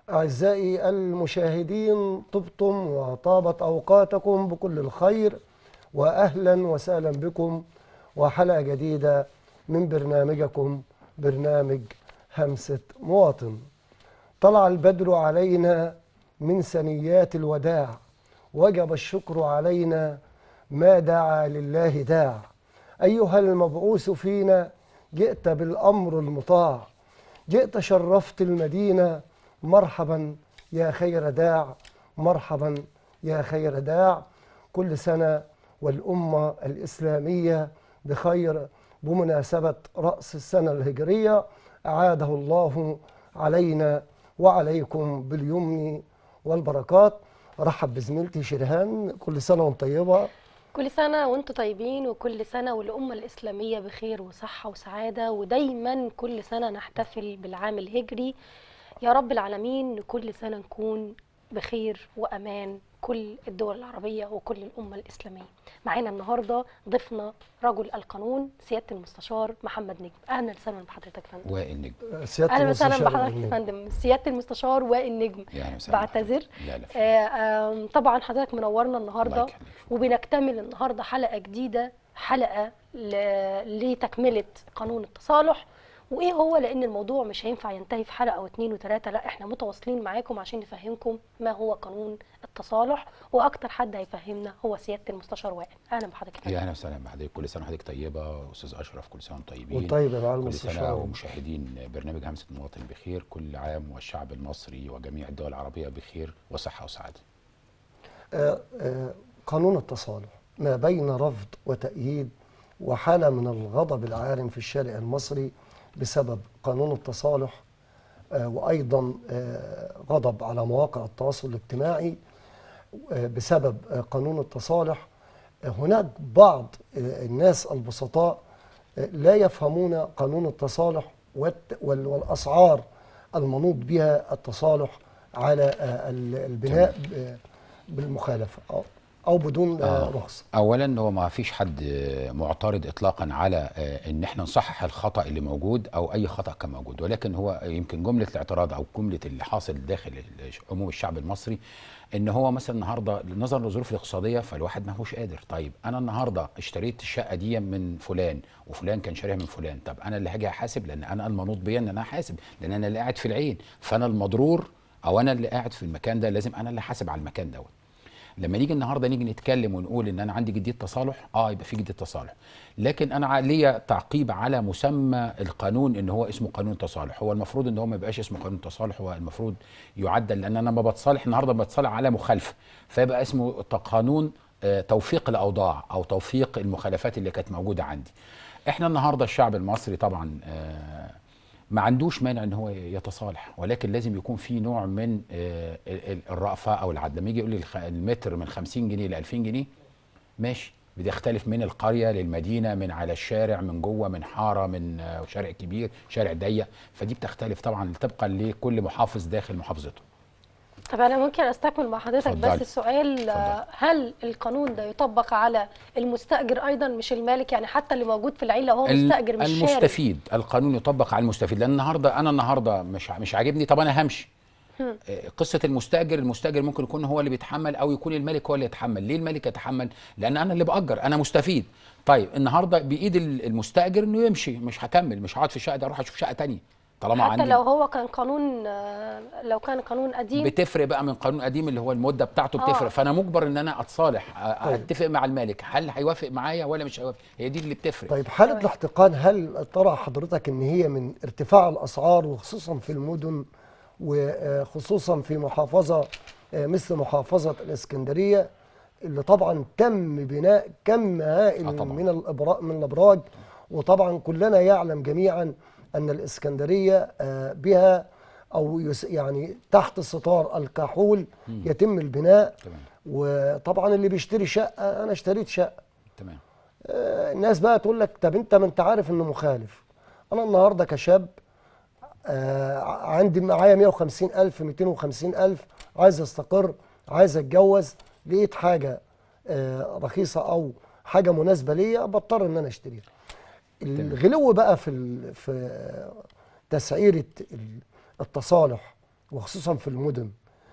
أعزائي المشاهدين طبتم وطابت أوقاتكم بكل الخير وأهلا وسهلا بكم وحلقة جديدة من برنامجكم برنامج همسة مواطن طلع البدر علينا من سنيات الوداع وجب الشكر علينا ما دعا لله داع أيها المبعوث فينا جئت بالأمر المطاع جئت شرفت المدينة مرحبا يا خير داع مرحبا يا خير داع كل سنة والأمة الإسلامية بخير بمناسبة رأس السنة الهجرية أعاده الله علينا وعليكم باليمن والبركات رحب بزميلتي شرهان كل سنة وانت طيبة كل سنة وانتم طيبين وكل سنة والأمة الإسلامية بخير وصحة وسعادة ودايما كل سنة نحتفل بالعام الهجري يا رب العالمين كل سنة نكون بخير وأمان كل الدول العربية وكل الأمة الإسلامية معانا النهاردة ضيفنا رجل القانون سيادة المستشار محمد نجم أهلا وسهلا بحضرتك يا فندم وائل نجم سيادة أهلا وسهلا المستشار بحضرتك يا النجم. فندم سيادة المستشار وائل نجم يعني وسهلا بعتذر لا لا آه، آم، طبعا حضرتك منورنا الله النهارده يخليك. وبنكتمل النهارده حلقه جديده حلقه ل- لتكمله قانون التصالح وايه هو لان الموضوع مش هينفع ينتهي في حلقه واثنين وثلاثه لا احنا متواصلين معاكم عشان نفهمكم ما هو قانون التصالح واكتر حد هيفهمنا هو سياده المستشار وائل اهلا بحضرتك يا فندم. يا اهلا وسهلا بحضرتك كل سنه وحضرتك طيبه استاذ اشرف كل سنه وانتم طيبين وطيب يا معالي كل سنه المستشار ومشاهدين برنامج همسه المواطن بخير كل عام والشعب المصري وجميع الدول العربيه بخير وصحه وسعاده آه، آه، قانون التصالح ما بين رفض وتأييد وحالة من الغضب العارم في الشارع المصري بسبب قانون التصالح آه، وأيضا آه، غضب على مواقع التواصل الاجتماعي آه، بسبب آه، قانون التصالح آه، هناك بعض آه، الناس البسطاء آه، لا يفهمون قانون التصالح والت- وال- والأسعار المنوط بها التصالح على آه، ال- البناء ب- بالمخالفة أو- أو بدون آه، آه. رخصة اولا هو ما فيش حد آه، معترض اطلاقا على آه، ان احنا نصحح الخطا اللي موجود او اي خطا كان موجود ولكن هو يمكن جمله الاعتراض او جمله اللي حاصل داخل الش- عموم الشعب المصري ان هو مثلا النهارده نظرا للظروف الاقتصاديه فالواحد ما هوش قادر طيب انا النهارده اشتريت الشقه دي من فلان وفلان كان شاريها من فلان طب انا اللي هاجي احاسب لان انا المنوط بيا ان انا احاسب لان انا اللي قاعد في العين فانا المضرور او انا اللي قاعد في المكان ده لازم انا اللي احاسب على المكان دوت لما نيجي النهارده نيجي نتكلم ونقول ان انا عندي جديه تصالح اه يبقى في جديه تصالح لكن انا ليا تعقيب على مسمى القانون ان هو اسمه قانون تصالح هو المفروض ان هو ما يبقاش اسمه قانون تصالح هو المفروض يعدل لان انا ما بتصالح النهارده بتصالح على مخالفه فيبقى اسمه ت- قانون آه، توفيق الاوضاع او توفيق المخالفات اللي كانت موجوده عندي احنا النهارده الشعب المصري طبعا آه، ما عندوش مانع ان هو يتصالح ولكن لازم يكون في نوع من آه، ال- ال- الرأفة او العدل لما يجي يقول لي الخ- المتر من 50 جنيه ل 2000 جنيه ماشي بتختلف من القرية للمدينة من على الشارع من جوه من حارة من آه، شارع كبير شارع ضيق فدي بتختلف طبعا طبقا لكل محافظ داخل محافظته طب انا ممكن استكمل مع حضرتك اتفضلي. بس السؤال آه، هل القانون ده يطبق على المستاجر ايضا مش المالك يعني حتى اللي موجود في العيله هو ال- مستاجر مش شاري المستفيد القانون يطبق على المستفيد لان النهارده انا النهارده مش ع- مش عاجبني طب انا همشي هم. آه، قصه المستاجر المستاجر ممكن يكون هو اللي بيتحمل او يكون الملك هو اللي يتحمل ليه الملك يتحمل لان انا اللي باجر انا مستفيد طيب النهارده بايد ال- المستاجر انه يمشي مش هكمل مش هقعد في الشقه دي اروح اشوف شقه تانية طالما حتى عندي لو هو كان قانون آه، لو كان قانون قديم بتفرق بقى من قانون قديم اللي هو المده بتاعته آه. بتفرق فانا مجبر ان انا اتصالح أ- طيب. اتفق مع المالك هل هيوافق معايا ولا مش هيوافق هي دي اللي بتفرق طيب حالة الاحتقان هل ترى حضرتك ان هي من ارتفاع الاسعار وخصوصا في المدن وخصوصا في محافظة آه، مثل محافظة الاسكندرية اللي طبعا تم بناء كم هائل آه طبعاً. من الابراج من الابراج وطبعا كلنا يعلم جميعا ان الاسكندرية آه، بها او يس- يعني تحت ستار الكحول يتم البناء تمام وطبعا اللي بيشتري شقة انا اشتريت شقة تمام آه، الناس بقى تقول لك طب انت ما انت عارف انه مخالف انا النهارده كشاب آه، عندي معايا 150 الف 250 الف عايز استقر عايز اتجوز لقيت حاجه آه، رخيصه او حاجه مناسبه ليا بضطر ان انا اشتريها الغلو بقى في ال- في تسعيره ال- التصالح وخصوصا في المدن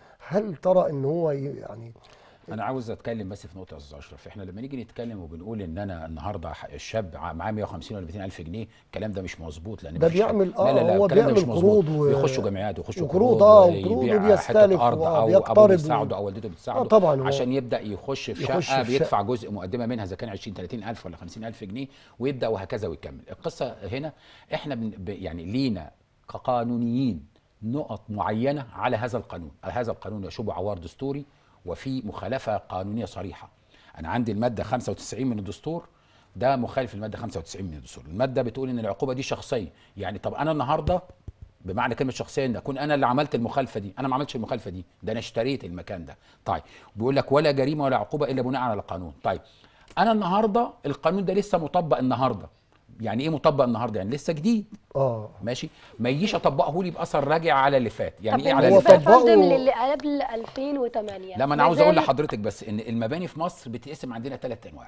هل ترى ان هو ي- يعني انا عاوز اتكلم بس في نقطه يا استاذ اشرف احنا لما نيجي نتكلم وبنقول ان انا النهارده ح- الشاب ع- معاه 150 ولا 200 الف جنيه الكلام ده مش مظبوط لان ده مفيش حد- بيعمل- لا لا آه، لا هو الكلام ده مش بيعمل مظبوط قروض و- بيخشوا جامعات ويخشوا وقروض، آه، وقروض ويبيع وبيستلف حته ارض و- او بيقترض ابوه و- بيساعده او والدته بتساعده آه، طبعاً هو- عشان يبدا يخش في يخش شقه في بيدفع جزء مقدمه منها اذا كان 20 30 الف ولا 50 الف جنيه ويبدا وهكذا ويكمل القصه هنا احنا بن ب- يعني لينا كقانونيين نقط معينه على هذا القانون على هذا القانون يشوب عوار دستوري وفي مخالفه قانونيه صريحه انا عندي الماده 95 من الدستور ده مخالف الماده 95 من الدستور الماده بتقول ان العقوبه دي شخصيه يعني طب انا النهارده بمعنى كلمه شخصيه ان اكون انا اللي عملت المخالفه دي انا ما عملتش المخالفه دي ده انا اشتريت المكان ده طيب بيقول لك ولا جريمه ولا عقوبه الا بناء على القانون طيب انا النهارده القانون ده لسه مطبق النهارده يعني ايه مطبق النهارده يعني لسه جديد اه ماشي ما يجيش اطبقه لي باثر راجع على اللي فات يعني طب ايه على هو اللي بالنسبه فات طبقه- يا فندم للي قبل 2008 لا ما انا ما عاوز اقول زال- لحضرتك بس ان المباني في مصر بتقسم عندنا ثلاث انواع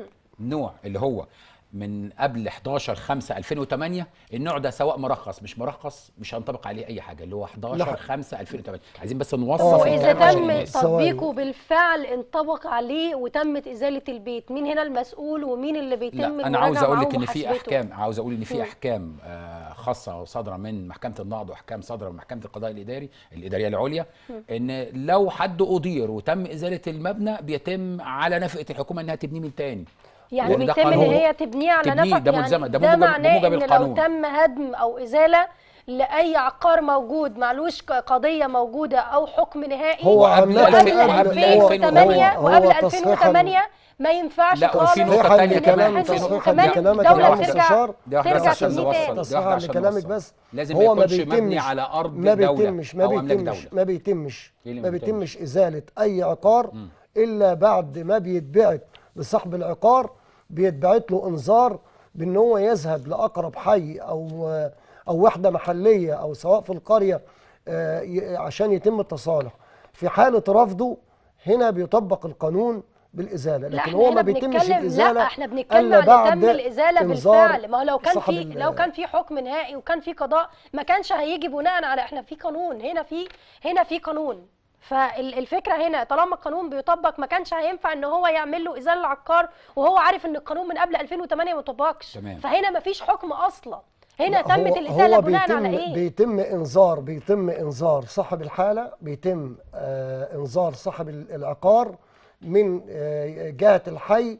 نوع اللي هو من قبل 11 5 2008 النوع ده سواء مرخص مش مرخص مش هنطبق عليه اي حاجه اللي هو 11 لا. 5 2008 عايزين بس نوصف آه. واذا الكلام عشان تم الناس. تطبيقه بالفعل انطبق عليه وتمت ازاله البيت مين هنا المسؤول ومين اللي بيتم لا انا عاوز اقول لك ان في ومحاسبته؟ احكام عاوز اقول ان في مم. احكام آه، خاصه صادره من محكمه النقض واحكام صادره من محكمه القضاء الاداري الاداريه العليا ان لو حد اضير وتم ازاله المبنى بيتم على نفقه الحكومه انها تبنيه من تاني يعني وده بيتم ان قانون. هي تبنيه على تبنيه، نفق ده يعني ملزمة، ده ده بموجب- معناه بموجب ان لو القانون. تم هدم او ازاله لاي عقار موجود معلوش ق- قضيه موجوده او حكم نهائي هو وقبل عامة وقبل وقبل 2008 هو- وقبل هو تصحيحاً 2008 ما ينفعش لا، وفي خالص نقطة تصحيحاً تانية لكلام كمان، في تصحيحاً نقطة لكلامك تانية. يا الدولة مستشار. ترجع دي واحدة ترجع عشان تبنيه نوصل تاني دي تصحيحاً واحدة عشان لكلامك نوصل. بس لازم هو ما ما يكونش مبني بيتمش على ارض ما دوله بيتمش ما او املاك بيتمش دوله ما بيتمش إيه اللي ما ما بيتمش ازاله اي عقار الا بعد ما بيتبعت لصاحب العقار بيتبعت له انذار بان هو يذهب لاقرب حي او او وحده محليه او سواء في القريه آه، ي- عشان يتم التصالح في حاله رفضه هنا بيطبق القانون بالازاله لا لكن احنا هو هنا ما بيتمش بنتكلم الازاله لا احنا بنتكلم إلا على بعد تم الازاله إنذار بالفعل ما هو لو كان صاحب في ال- لو كان في حكم نهائي وكان في قضاء ما كانش هيجي بناء على احنا في قانون هنا في هنا في قانون فالفكره هنا طالما القانون بيطبق ما كانش هينفع ان هو يعمل له ازاله العقار وهو عارف ان القانون من قبل 2008 ما طبقش تمام. فهنا ما فيش حكم اصلا هنا لا، تمت هو- الازاله هو بناء بيتم على ايه بيتم انذار بيتم انذار صاحب الحاله بيتم آه انذار صاحب ال- العقار من آه جهه الحي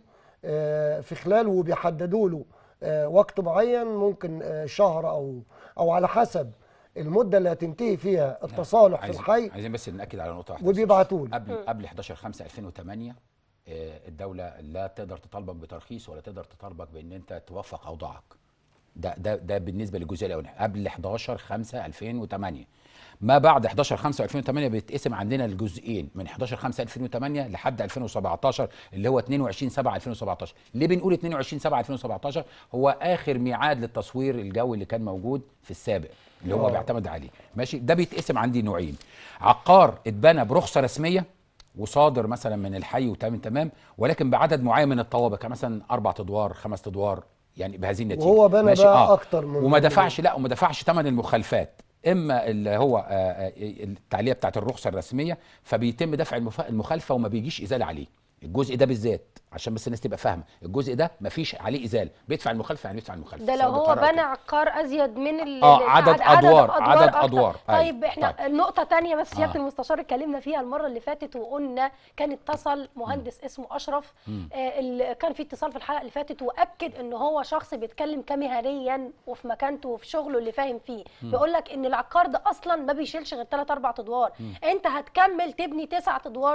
آه في خلاله وبيحددوا له آه وقت معين ممكن آه شهر او او على حسب المده اللي هتنتهي فيها التصالح في عايزين- الحي عايزين بس ناكد على نقطه واحده وبيبعتوا له قبل قبل 11 5 2008 آه، الدوله لا تقدر تطالبك بترخيص ولا تقدر تطالبك بان انت توفق اوضاعك ده ده ده بالنسبه للجزئيه الاولانيه قبل 11 5 2008 ما بعد 11 5 2008 بيتقسم عندنا الجزئين من 11 5 2008 لحد 2017 اللي هو 22 7 2017 ليه بنقول 22 7 2017 هو اخر ميعاد للتصوير الجوي اللي كان موجود في السابق اللي هو آه. بيعتمد عليه ماشي ده بيتقسم عندي نوعين عقار اتبنى برخصه رسميه وصادر مثلا من الحي وتمام تمام ولكن بعدد معين من الطوابق يعني مثلا اربع ادوار خمس ادوار يعني بهذه النتيجه وهو بنى ماشي؟ بقى أكتر من- وما دفعش لا وما دفعش ثمن المخالفات اما اللي هو آه، آه، التعليق بتاعت الرخصه الرسميه فبيتم دفع المف- المخالفه وما بيجيش ازاله عليه الجزء ده بالذات عشان بس الناس تبقى فاهمه الجزء ده ما فيش عليه ازاله بيدفع المخالفه يعني بيدفع المخالفه ده لو سواء هو بقرار أو بنى كده. عقار ازيد من ال آه، ال- عدد أدوار، عدد أكتر. أدوار. أيوة. طيب احنا طيب. نقطه تانية بس سياده آه. المستشار اتكلمنا فيها المره اللي فاتت وقلنا كان اتصل مهندس اسمه اشرف آه ال- كان في اتصال في الحلقه اللي فاتت واكد ان هو شخص بيتكلم كمهنيا وفي مكانته وفي شغله اللي فاهم فيه بيقول لك ان العقار ده اصلا ما بيشيلش غير 3 4 ادوار انت هتكمل تبني 9 ادوار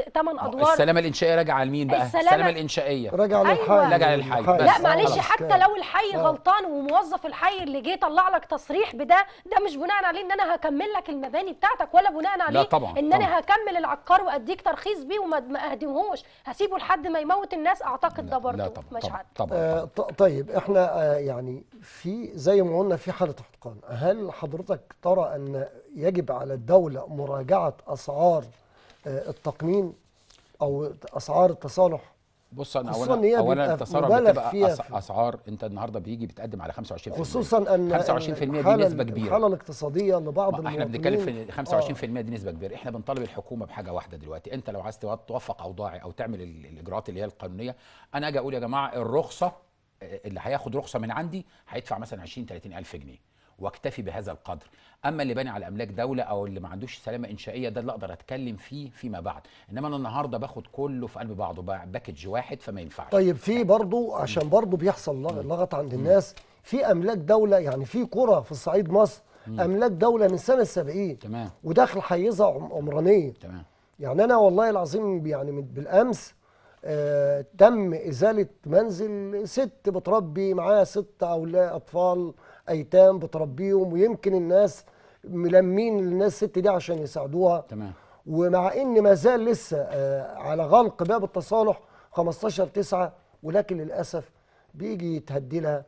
8 ادوار السلامه الانشائيه راجعه لمين بقى السلامة- السلامه الانشائيه راجع أيوة. للحي رجع للحي. بس. لا معلش خلاص. حتى لو الحي آه. غلطان وموظف الحي اللي جه طلع لك تصريح بده ده مش بناء عليه ان انا هكمل لك المباني بتاعتك ولا بناء عليه طبعاً، ان طبعاً. انا هكمل العقار واديك ترخيص بيه وما ما اهدمهوش هسيبه لحد ما يموت الناس اعتقد ده لا, برضه لا طبعا مش طبعا حد طبعا, آه، طبعا. ط- طيب احنا آه، يعني في زي ما قلنا في حاله احتقان هل حضرتك ترى ان يجب على الدوله مراجعه اسعار آه، التقنين او اسعار التصالح بص انا خصوصاً إن هي اولا اولا بيبقى التسارع مبالغ بتبقى فيها أس- في- اسعار انت النهارده بيجي بتقدم على 25% خصوصا ان 25% دي الحالة- نسبة كبيرة. الحاله الاقتصاديه لبعض ما احنا بنتكلم في المواطنين- 25% دي نسبه كبيره احنا بنطالب الحكومه بحاجه واحده دلوقتي انت لو عايز تو- توفق اوضاعي او تعمل ال- الاجراءات اللي هي القانونيه انا اجي اقول يا جماعه الرخصه آه، اللي هياخد رخصه من عندي هيدفع مثلا 20 30 الف جنيه واكتفي بهذا القدر اما اللي باني على املاك دوله او اللي ما عندوش سلامه انشائيه ده اللي اقدر اتكلم فيه فيما بعد انما انا النهارده باخد كله في قلب بعضه بقى باكج واحد فما ينفعش طيب في برضو عشان برضو بيحصل لغ- لغط عند الناس في املاك دوله يعني في قرى في الصعيد مصر املاك دوله من سنه 70 تمام وداخل حيزه عم- عمرانيه تمام يعني انا والله العظيم يعني من بالامس آه تم ازاله منزل ست بتربي معاها ست اولاد اطفال ايتام بتربيهم ويمكن الناس ملمين الناس الست دي عشان يساعدوها تمام ومع ان ما زال لسه آه، على غلق باب التصالح 15 9 ولكن للاسف بيجي يتهدي لها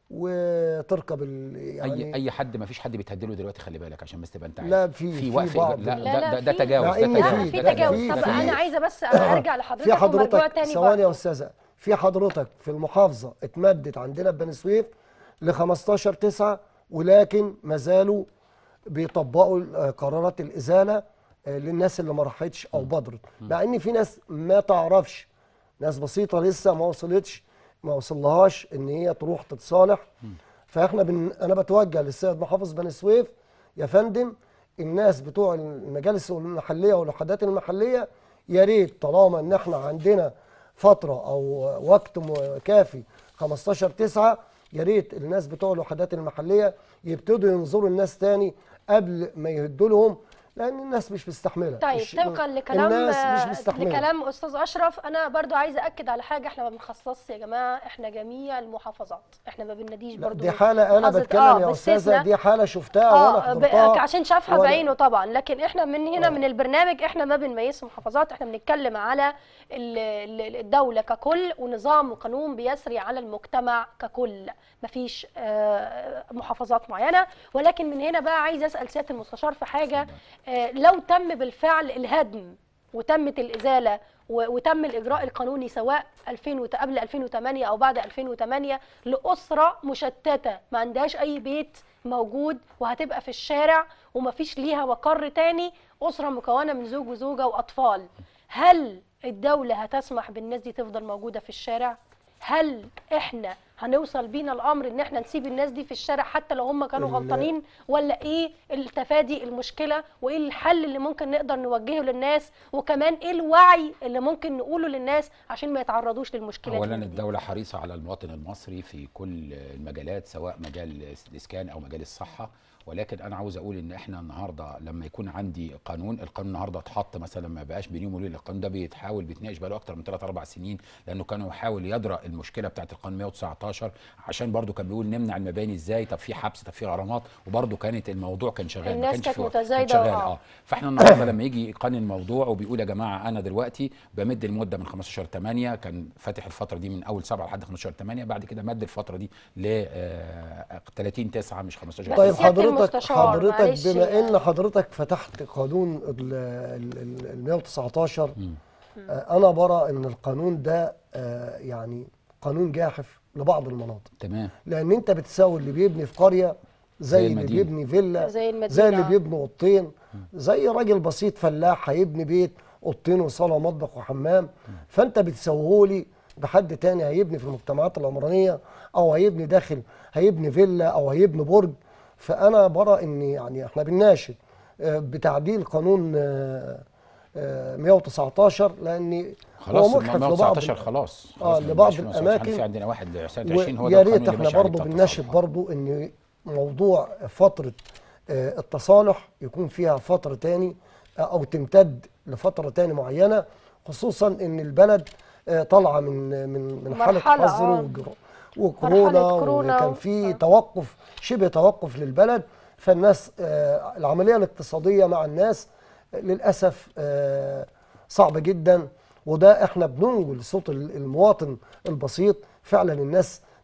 وتركب ال- يعني اي اي حد ما فيش حد بيتهدله دلوقتي خلي بالك عشان بس تبقى انت عارف لا، في- في في وقف بعض. لا, لا، ده, لا، ده, ده في. تجاوز مع ده إن لا تجاوز في ده تجاوز في- طب في- انا عايزه بس ارجع لحضرتك في ومرجوع حضرتك تاني ثواني يا برضه. استاذه في حضرتك في المحافظه اتمدت عندنا في بني سويف ل 15 9 ولكن ما زالوا بيطبقوا آه، قرارات الازاله آه، للناس اللي ما راحتش او بدرت مع ان في ناس ما تعرفش ناس بسيطه لسه ما وصلتش ما وصلهاش ان هي تروح تتصالح فاحنا بن... انا بتوجه للسيد محافظ بني سويف يا فندم الناس بتوع المجالس المحليه والوحدات المحليه يا ريت طالما ان احنا عندنا فتره او وقت م- كافي 15 9 يا ريت الناس بتوع الوحدات المحليه يبتدوا ينظروا الناس تاني قبل ما يهدوا لهم لان الناس مش مستحمله طيب الش- طبقا لكلام الناس مش مستحمله لكلام استاذ اشرف انا برضو عايزه اكد على حاجه احنا ما بنخصصش يا جماعه احنا جميع المحافظات احنا ما بنناديش لا، برضو دي حاله انا محافظة- بتكلم آه، يا استاذه باستثناء- دي حاله شفتها وانا اه ب- حضرتها عشان شافها وأنا- بعينه طبعا لكن احنا من هنا آه. من البرنامج احنا ما بنميزش محافظات احنا بنتكلم على ال- ال- الدوله ككل ونظام وقانون بيسري على المجتمع ككل مفيش آه، محافظات معينه ولكن من هنا بقى عايز اسال سياده المستشار في حاجه آه، لو تم بالفعل الهدم وتمت الازاله و- وتم الاجراء القانوني سواء 2000 وت- قبل 2008 او بعد 2008 لاسره مشتته ما عندهاش اي بيت موجود وهتبقى في الشارع ومفيش ليها مقر تاني اسره مكونه من زوج وزوجه واطفال هل الدوله هتسمح بالناس دي تفضل موجوده في الشارع هل احنا هنوصل بينا الامر ان احنا نسيب الناس دي في الشارع حتى لو هم كانوا ال- غلطانين ولا ايه التفادي المشكله وايه الحل اللي ممكن نقدر نوجهه للناس وكمان ايه الوعي اللي ممكن نقوله للناس عشان ما يتعرضوش للمشكله اولا دي الدوله حريصه على المواطن المصري في كل المجالات سواء مجال الاسكان او مجال الصحه ولكن انا عاوز اقول ان احنا النهارده لما يكون عندي قانون القانون النهارده اتحط مثلا ما بقاش بين يوم وليله القانون ده بيتحاول بيتناقش بقاله اكتر من 3 4 سنين لانه كانوا يحاول يدرأ المشكله بتاعت القانون 119 عشان برضو كان بيقول نمنع المباني ازاي طب في حبس طب في غرامات وبرضو كانت الموضوع كان شغال ما الناس كانش كانت في- متزايدة كان شغال وآه. اه فاحنا النهارده لما يجي يقنن الموضوع وبيقول يا جماعه انا دلوقتي بمد المده من 15 8 كان فاتح الفتره دي من اول 7 لحد 15 8 بعد كده مد الفتره دي ل 30 9 مش 15 بس طيب سيادة حضرتك المستشار، حضرتك معلش بما يعني. ان حضرتك فتحت قانون ال ال- ال 119 آه، انا برى ان القانون ده آه، يعني قانون جاحف لبعض المناطق تمام لان انت بتساوي اللي بيبني في قريه زي زي اللي المدينة. بيبني فيلا زي المدينة. زي اللي بيبني اوضتين زي راجل بسيط فلاح هيبني بيت اوضتين وصاله ومطبخ وحمام فانت بتسوهولي بحد تاني هيبني في المجتمعات العمرانيه او هيبني داخل هيبني فيلا او هيبني برج فانا برى ان يعني احنا بنناشد آه، بتعديل قانون آه، آه، 119 لان خلاص هو مجحف لبعض 119 خلاص اه خلاص ما لبعض بقاش في 119. الاماكن في عندنا واحد سنه 20 هو ده ويا القانون ريت اللي احنا ماشي عليه برضه بتاع بنناشد التصالح. برضه ان موضوع فتره آه، التصالح يكون فيها فتره تاني آه، او تمتد لفتره تاني معينه خصوصا ان البلد آه، طالعه من من من حاله مرحلة، حظر آه. وجر- وكورونا مرحلة كورونا وكان و- في آه. توقف شبه توقف للبلد فالناس آه، العمليه الاقتصاديه مع الناس آه، للاسف آه، صعب جدا وده احنا بننقل صوت ال- المواطن البسيط فعلا الناس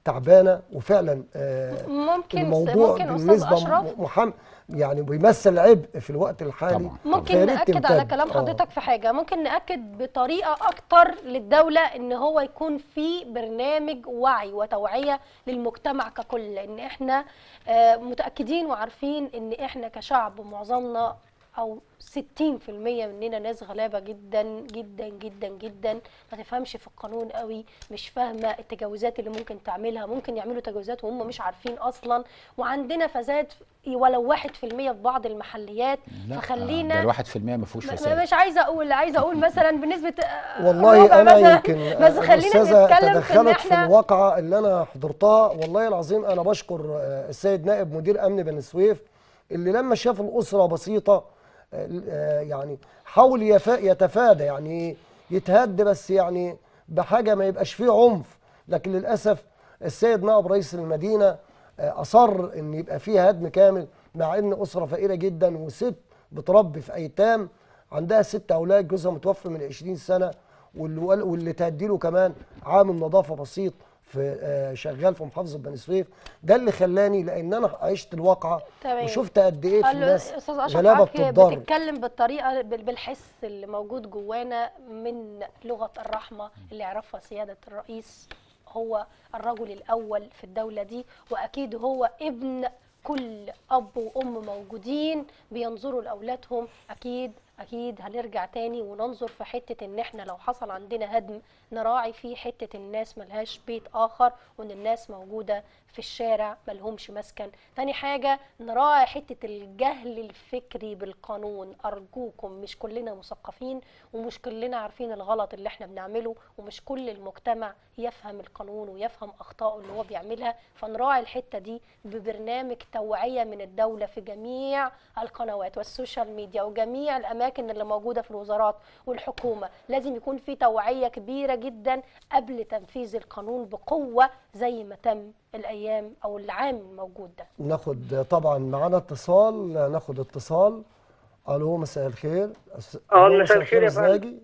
تعبانه وفعلا آه، ممكن الموضوع ممكن استاذ بالنسبه اشرف محمد يعني بيمثل عبء في الوقت الحالي طبعاً. ممكن فيا ريت ناكد على تمتد. كلام آه. حضرتك في حاجه ممكن ناكد بطريقه اكتر للدوله ان هو يكون في برنامج وعي وتوعيه للمجتمع ككل لان احنا آه، متاكدين وعارفين ان احنا كشعب معظمنا او 60% مننا ناس غلابه جدا جدا جدا جدا ما تفهمش في القانون قوي مش فاهمه التجاوزات اللي ممكن تعملها ممكن يعملوا تجاوزات وهم مش عارفين اصلا وعندنا فساد ولو 1% في بعض المحليات لا فخلينا ده الواحد في المية ما فيهوش م- فساد مش عايزه اقول عايزه اقول مثلا بنسبه آه، والله ربع انا مثلاً. يمكن بس خلينا الأستاذة نتكلم في ان تدخلت في احنا الواقعه اللي انا حضرتها والله العظيم انا بشكر آه، السيد نائب مدير امن بني سويف اللي لما شاف الاسره بسيطه آه، آه، يعني حاول يفا- يتفادى يعني يتهد بس يعني بحاجه ما يبقاش فيه عنف لكن للاسف السيد نائب رئيس المدينه آه، اصر ان يبقى فيه هدم كامل مع ان اسره فقيره جدا وست بتربي في ايتام عندها ست اولاد جوزها متوفي من 20 سنه واللي واللي تهديله كمان عامل نظافه بسيط في آه، شغال في محافظه بني سويف ده اللي خلاني لان انا عشت الواقعه تمام. وشفت قد ايه في قال له الناس استاذ اشرف غلابه عافية بتتضرر بتتكلم بالطريقه بال- بالحس اللي موجود جوانا من لغه الرحمه اللي يعرفها سياده الرئيس هو الرجل الاول في الدوله دي واكيد هو ابن كل اب وام موجودين بينظروا لاولادهم اكيد اكيد هنرجع تاني وننظر في حته ان احنا لو حصل عندنا هدم نراعي فيه حته الناس ملهاش بيت اخر وان الناس موجوده في الشارع ملهمش مسكن تاني حاجه نراعي حته الجهل الفكري بالقانون ارجوكم مش كلنا مثقفين ومش كلنا عارفين الغلط اللي احنا بنعمله ومش كل المجتمع يفهم القانون ويفهم اخطائه اللي هو بيعملها فنراعي الحته دي ببرنامج توعيه من الدوله في جميع القنوات والسوشيال ميديا وجميع الاماكن اللي موجوده في الوزارات والحكومه لازم يكون في توعيه كبيره جدا قبل تنفيذ القانون بقوه زي ما تم الايام او العام الموجود ده ناخد طبعا معانا اتصال ناخد اتصال الو مساء الخير أس- اه، ألو، مساء الخير يا فندم. ازيك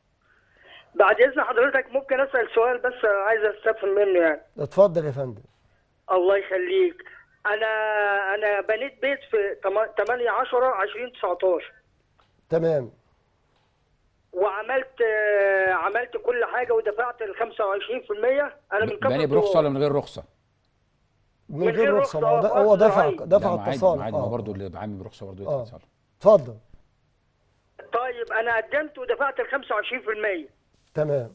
بعد اذن حضرتك ممكن اسال سؤال بس عايز استفهم منه يعني اتفضل يا فندم الله يخليك انا انا بنيت بيت في 8 10 2019 تمام وعملت آه، عملت كل حاجه ودفعت ال 25% انا من كفر بني برخصه الدوار. ولا من غير رخصه؟ من من غير غير رخصه رخصة، ما هو ده- آه، هو دفع عادي. دفع لا، ما عادي- التصالح ما عادي ما آه. برضه اللي عامل برخصه برضه اه يدفع تصالح اتفضل طيب انا قدمت ودفعت ال 25% تمام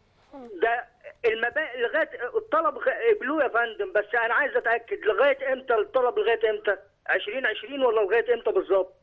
ده المبالغ لغايه الطلب غ- قبلوه يا فندم بس انا عايز اتاكد لغايه امتى الطلب لغايه امتى 2020 ولا لغايه امتى بالظبط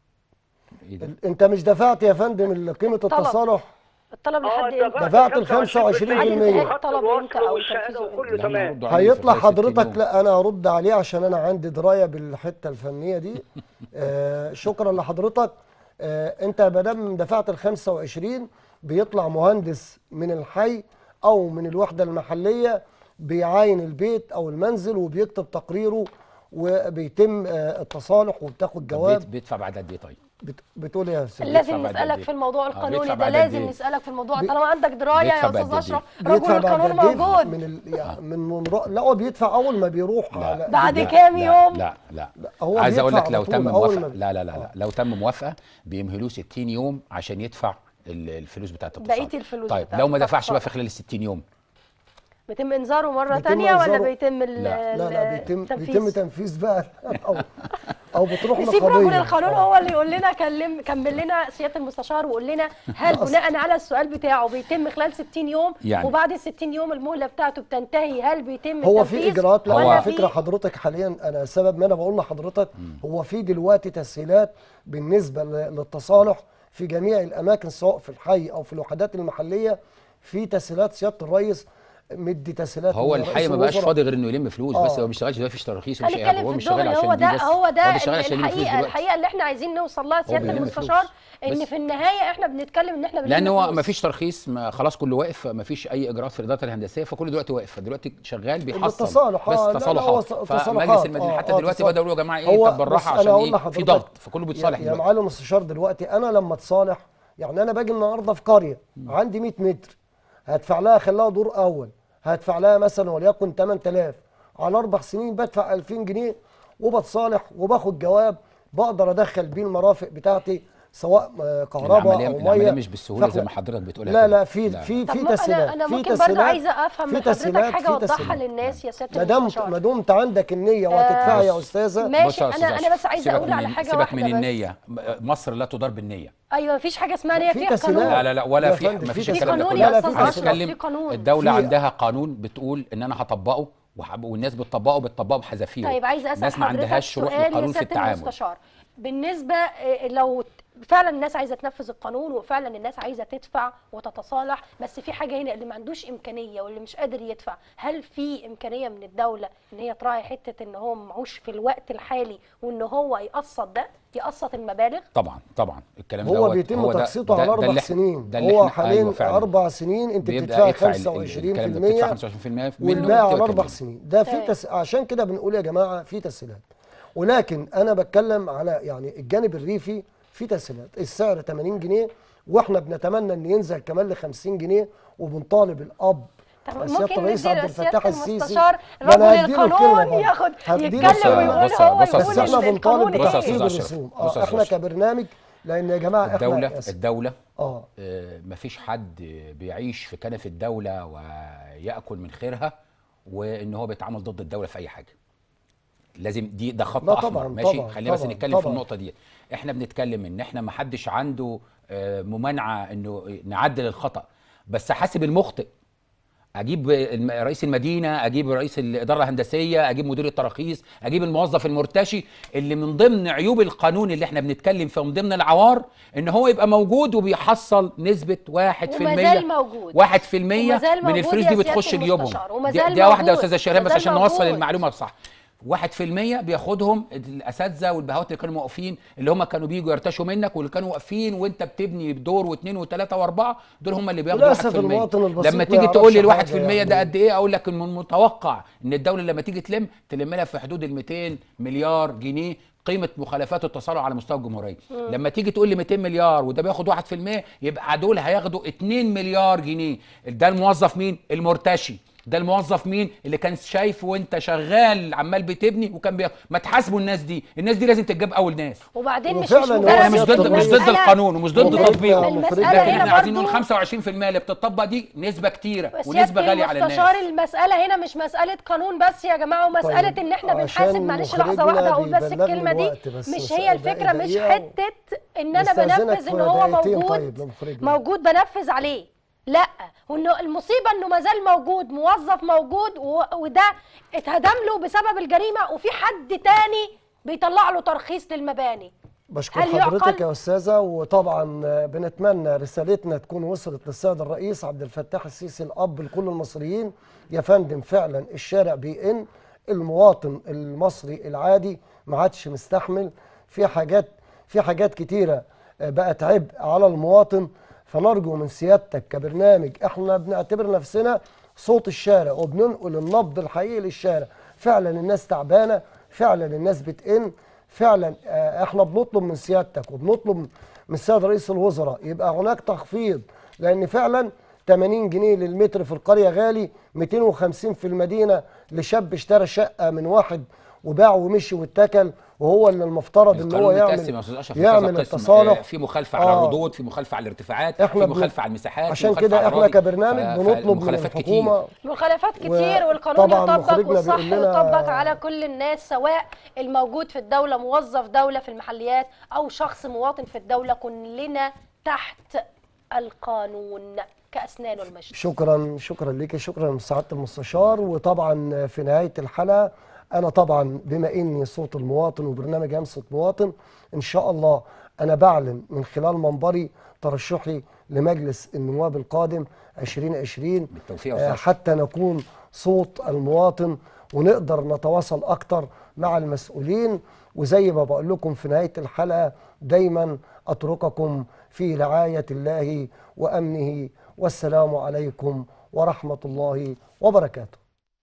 ايه ده؟ ال- انت مش دفعت يا فندم قيمه التصالح الطلب اه لحد امتى دفعت ال 25% وخط طلب الوصل امتى أو والشهاده تنفيذه وكله لا، ما تمام هردوا عليه في هيطلع خلال 60 حضرتك يوم. لا انا هرد عليه عشان انا عندي درايه بالحته الفنيه دي آه شكرا لحضرتك آه انت ما دام دفعت ال 25 بيطلع مهندس من الحي او من الوحده المحليه بيعاين البيت او المنزل وبيكتب تقريره وبيتم آه التصالح وبتاخد طب جواب بيت- بيدفع بعد قد ايه طيب؟ بت... بتقول إيه يا استاذ لازم بعد قد نسالك إيه؟ في الموضوع آه، القانوني بيدفع ده بعد قد لازم إيه؟ نسالك في الموضوع بي- طالما عندك درايه بيدفع يا بعد استاذ قد إيه؟ اشرف رجل بيدفع بعد القانون قد إيه؟ موجود من ال... يعني من من لا هو بيدفع اول ما بيروح على- بعد لا، كام لا، يوم؟ لا لا, هو عايز اقول بيدفع لك لو على تم طول أول موافقه ما- لا لا لا, لا آه. لو تم موافقه بيمهلوه 60 يوم عشان يدفع ال- الفلوس بتاعت التصالح بقية الفلوس طيب بتاعت لو ما دفعش بقى التصالح. في خلال ال 60 يوم بيتم انذاره مره بيتم تانية ولا إنذاره؟ بيتم ال- لا. لا لا ال- بيتم التنفيذ؟ بيتم تنفيذ بقى او او بتروح نسيب رجل لقضيه القانون آه. هو اللي يقول لنا كلم كمل لنا سياده المستشار وقول لنا هل بناء على السؤال بتاعه بيتم خلال 60 يوم يعني. وبعد ال 60 يوم المهله بتاعته بتنتهي هل بيتم هو التنفيذ في اجراءات لا هو- على ولا فكره في حضرتك حاليا انا سبب ما انا بقول لحضرتك هو في دلوقتي تسهيلات بالنسبه ل- للتصالح في جميع الاماكن سواء في الحي او في الوحدات المحليه في تسهيلات سياده الرئيس مدي تسهيلات هو من الحي رئيس ما بقاش الوزراء. فاضي غير انه يلم فلوس بس آه. هو ما بيشتغلش دلوقتي مفيش تراخيص ومفيش اي حاجه هنتكلم هو في مش شغال الدغري عشان هو دي ده بس هو ده بيشتغل عشان يلم فلوس الحقيقه دلوقتي الحقيقه اللي احنا عايزين نوصل لها سياده بيلم المستشار فلوس. ان بس- في النهايه احنا بنتكلم ان احنا بنلم لان هو فلوس. ما فيش ترخيص ما خلاص كله واقف ما فيش اي اجراءات في الاداره الهندسيه فكل دلوقتي واقف دلوقتي شغال بيحصل التصالح، بس آه، لا، لا، تصالحات هو تصالحات، فمجلس المدينه آه، حتى آه، دلوقتي تصالح. بدأوا يقولوا يا جماعه ايه هو طب بالراحه بص، عشان أنا أقول ايه في لحضرتك، ضغط فكله بيتصالح يا, يا دلوقتي معالي المستشار دلوقتي انا لما اتصالح يعني انا باجي النهارده في قريه عندي 100 متر هدفع لها خليها دور اول هدفع لها مثلا وليكن 8000 على اربع سنين بدفع 2000 جنيه وبتصالح وباخد جواب بقدر ادخل بيه المرافق بتاعتي سواء آه، كهرباء العمليه او ميه العمليه مش بالسهوله زي فإحنا- ما حضرتك بتقولها لا كده. لا في في طب في ما تسهيلات انا انا في ممكن برضه تسهيلات- عايزه افهم في من حضرتك تسهيلات- حاجه في اوضحها تسهيلات. للناس يا سياده ما دام المستشار ما دمت عندك النيه وهتدفعي يا استاذه بص ماشي يا أستاذ انا أشرف، انا بس عايزه سيبك اقول على من- حاجه سيبك واحده من بس النيه م- مصر لا تدار بالنيه ايوه مفيش حاجه اسمها نيه في فيها تسهيلات. قانون لا لا لا ولا يا في فندم، ما في فيش تسهيلات. الكلام ده قانون كله. يا لا، لا، استاذ في انا اشرف بتكلم في قانون الدوله في- عندها قانون بتقول ان انا هطبقه وهب- والناس بتطبقه بتطبقه بحذافيره طيب عايزه اسال الناس ما حضرتك عندهاش شروط سؤال يا للقانون في سياده التعامل المستشار بالنسبه آه، لو فعلا الناس عايزه تنفذ القانون وفعلا الناس عايزه تدفع وتتصالح بس في حاجه هنا اللي ما عندوش امكانيه واللي مش قادر يدفع هل في امكانيه من الدوله ان هي تراعي حته ان هو معوش في الوقت الحالي وان هو يقسط ده يقسط المبالغ طبعا طبعا الكلام هو دوت بيتم هو ده- تقسيطه ده- على ده اربع اللي إحنا- سنين ده اللي هو إحنا- حاليا أيوة فعلا. اربع سنين انت بيبدأ بتدفعي يدفع ال- 25% الكلام ده بتدفع 25% منه والباقي على وبتبقى اربع كده. سنين ده في تمام. تس... عشان كده بنقول يا جماعه في تسهيلات ولكن انا بتكلم على يعني الجانب الريفي في تسهيلات السعر 80 جنيه واحنا بنتمنى ان ينزل كمان ل 50 جنيه وبنطالب الاب طب سيادة ممكن الرئيس ندي عبد الفتاح لسيادة السيسي المستشار ما أنا رجل هديله القانون الكلمة ياخد هديله يتكلم الكلمة. ويقول بص- هو بص يا يقول بس احنا ال- بنطالب القانون بص يا بتخفيض أستاذ أشرف. الرسوم بص يا اه أستاذ احنا أشرف. كبرنامج لان يا جماعه احنا الدوله آسف. الدوله اه آه، مفيش حد بيعيش في كنف الدولة ويأكل من خيرها وإن هو بيتعامل ضد الدولة في أي حاجة. لازم دي ده خط لا أحمر طبعاً، ماشي طبعاً، خلينا بس طبعاً، نتكلم في طبعاً. النقطة دي. إحنا بنتكلم إن إحنا ما حدش عنده آه، ممانعة إنه نعدل الخطأ بس حاسب المخطئ اجيب الم- رئيس المدينه اجيب رئيس الاداره الهندسيه اجيب مدير التراخيص اجيب الموظف المرتشي اللي من ضمن عيوب القانون اللي احنا بنتكلم فيه ومن ضمن العوار ان هو يبقى موجود وبيحصل نسبه 1% وما زال موجود. 1% وما زال من موجود الفلوس يا دي سيادة بتخش جيوبهم المستشار، وما دي, زال دي واحده يا موجود. استاذه شيرين ما بس زال عشان نوصل موجود. المعلومه صح 1% بياخدهم الاساتذه والبهوات اللي كانوا واقفين اللي هم كانوا بيجوا يرتشوا منك واللي كانوا واقفين وانت بتبني دور واثنين وثلاثه واربعه دول هم اللي بياخدوا 1% للأسف المواطن البسيط لما ما تيجي تقول لي ال يعرفش 1% حاجة ده يعني. قد ايه اقول لك ان من المتوقع ان الدوله لما تيجي تلم تلم لها في حدود ال 200 مليار جنيه قيمه مخالفات التصالح على مستوى الجمهوريه لما تيجي تقول لي 200 مليار وده بياخد 1% يبقى دول هياخدوا 2 مليار جنيه ده الموظف مين المرتشي ده الموظف مين اللي كان شايف وانت شغال عمال بتبني وكان بياخد ما تحاسبوا الناس دي الناس دي لازم تتجاب اول ناس وبعدين مش وفعلاً مش هو انا مجرد مش سيادة ضد مش ضد الرئيس- القانون ومش ضد المفروض- تطبيقه المفروض- المسألة لكن هنا احنا عايزين برضو- نقول 25% اللي بتطبق دي نسبه كتيره بس ونسبه سيادة غاليه على المستشار الناس المسألة هنا مش مسألة قانون بس يا جماعة ومسألة طيب، إن إحنا عشان بنحاسب معلش لحظة مخرجنا واحدة أقول بس بيبلغني الكلمة دي الوقت بس مش بس هي دقيقة- الفكرة مش دقيقة حتة إن أنا نستأذنك بنفذ في إن هو دقيقتين موجود طيب لمخرجنا. موجود بنفذ عليه لا وانه المصيبه انه ما زال موجود موظف موجود و... وده اتهدم له بسبب الجريمه وفي حد تاني بيطلع له ترخيص للمباني بشكر هل حضرتك يعقل؟ يا استاذه وطبعا آه، بنتمنى رسالتنا تكون وصلت للسيد الرئيس عبد الفتاح السيسي الاب لكل المصريين يا فندم فعلا الشارع بيئن المواطن المصري العادي ما عادش مستحمل في حاجات في حاجات كتيره آه، بقت عبء على المواطن فنرجو من سيادتك كبرنامج احنا بنعتبر نفسنا صوت الشارع وبننقل النبض الحقيقي للشارع فعلا الناس تعبانه فعلا الناس بتئن فعلا آه، احنا بنطلب من سيادتك وبنطلب من السيد رئيس الوزراء يبقى هناك تخفيض لان فعلا 80 جنيه للمتر في القريه غالي 250 في المدينه لشاب اشترى شقه من واحد وباع ومشي واتكل وهو اللي المفترض ان هو القانون متقسم يا يعمل استاذ اشرف لكذا يعمل قسم. التصالح آه، في مخالفه على آه. الردود في مخالفه على الارتفاعات احنا في بن- مخالفه على المساحات في عشان مخالفة كده على احنا الأراضي. كبرنامج ف- بنطلب من فالمخالفات كتير. الحكومه مخالفات كتير والقانون وطبعاً يطبق مخرجنا والصح بيقول لنا- يطبق على كل الناس سواء الموجود في الدولة موظف دولة في المحليات أو شخص مواطن في الدولة كلنا تحت القانون كأسنان المشط شكرا شكرا ليك شكرا سعاده المستشار وطبعا في نهايه الحلقه انا طبعا بما اني صوت المواطن وبرنامج همسه مواطن ان شاء الله انا بعلن من خلال منبري ترشحي لمجلس النواب القادم 2020 بالتوفيق يا آه، أستاذ. حتى نكون صوت المواطن ونقدر نتواصل اكتر مع المسؤولين وزي ما بقول لكم في نهايه الحلقه دايما اترككم في رعايه الله وامنه والسلام عليكم ورحمه الله وبركاته